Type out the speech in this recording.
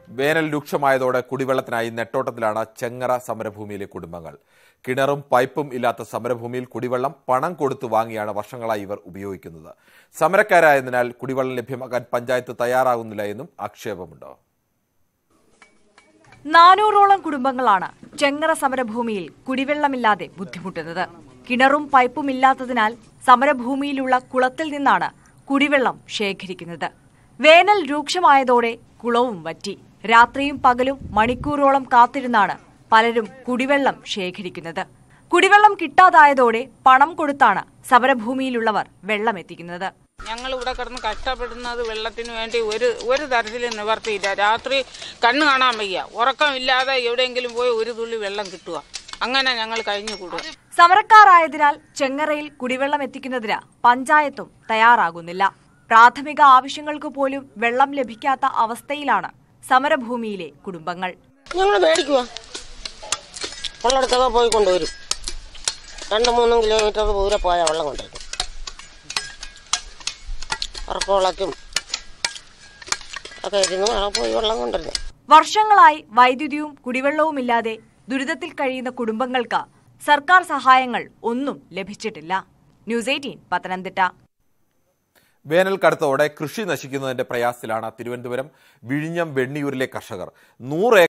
വേനൽ രൂക്ഷമായതോടെ കുടിവെള്ളത്തിനായി നെട്ടോട്ടത്തിലാണ് ചെങ്ങറ സമരഭൂമിയിലെ കുടുംബങ്ങൾ കിണറും പൈപ്പും ഇല്ലാത്ത സമരഭൂമിയിൽ കുടിവെള്ളം പണം കൊടുത്തു വാങ്ങിയാണ് വർഷങ്ങളായി ഇവർ ഉപയോഗിക്കുന്നത് സമരക്കാരായതിനാൽ കുടിവെള്ളം ലഭ്യമാക്കാൻ പഞ്ചായത്ത് തയ്യാറാകുന്നില്ല എന്നും ആക്ഷേപമുണ്ട് നാനൂറോളം കുടുംബങ്ങളാണ് ചെങ്ങറ സമരഭൂമിയിൽ കുടിവെള്ളമില്ലാതെ ബുദ്ധിമുട്ടുന്നത് കിണറും പൈപ്പും ഇല്ലാത്തതിനാൽ സമരഭൂമിയിലുള്ള കുളത്തിൽ നിന്നാണ് കുടിവെള്ളം ശേഖരിക്കുന്നത് വേനൽ രൂക്ഷമായതോടെ കുളവും വറ്റി രാത്രിയും പകലും മണിക്കൂറോളം കാത്തിരുന്നാണ് പലരും കുടിവെള്ളം ശേഖരിക്കുന്നത് കുടിവെള്ളം കിട്ടാതായതോടെ പണം കൊടുത്താണ് സമരഭൂമിയിലുള്ളവർ വെള്ളമെത്തിക്കുന്നത് ഞങ്ങൾ ഇവിടെ കിടന്ന് കഷ്ടപ്പെടുന്നത് വെള്ളത്തിന് വേണ്ടി ഒരു ഒരു തരത്തിലും നിവർത്തിയില്ല രാത്രി കണ്ണ് കാണാൻ വയ്യ ഉറക്കമില്ലാതെ എവിടെയെങ്കിലും പോയി ഒരു തുള്ളി വെള്ളം കിട്ടുക അങ്ങനെ ഞങ്ങൾ കഴിഞ്ഞു കൂടുക സമരക്കാരായതിനാൽ ചെങ്ങറയിൽ കുടിവെള്ളം എത്തിക്കുന്നതിന് പഞ്ചായത്തും തയ്യാറാകുന്നില്ല പ്രാഥമിക ആവശ്യങ്ങൾക്ക് പോലും വെള്ളം ലഭിക്കാത്ത അവസ്ഥയിലാണ് സമരഭൂമിയിലെ കുടുംബങ്ങൾ ഞങ്ങൾ മേടിക്കുക ഉള്ളിടത്തൊക്കെ പോയി കൊണ്ടുവരും രണ്ട് മൂന്നും കിലോമീറ്റർ ദൂരെ പോയാൽ വെള്ളം കൊണ്ടുവരും ഉറക്കമുളച്ചും ഒക്കെ ഇരുന്ന് അവിടെ പോയി വെള്ളം കൊണ്ടുവരുന്നത് വർഷങ്ങളായി വൈദ്യുതിയും കുടിവെള്ളവുമില്ലാതെ ദുരിതത്തിൽ കഴിയുന്ന കുടുംബങ്ങൾക്ക് സർക്കാർ സഹായങ്ങൾ ഒന്നും ലഭിച്ചിട്ടില്ല ന്യൂസ് എയ്റ്റീൻ പത്തനംതിട്ട വേനൽ കടുത്തോടെ കൃഷി നശിക്കുന്നതിന്റെ പ്രയാസത്തിലാണ് തിരുവനന്തപുരം വിഴിഞ്ഞം വെണ്ണിയൂരിലെ കർഷകർ നൂറ്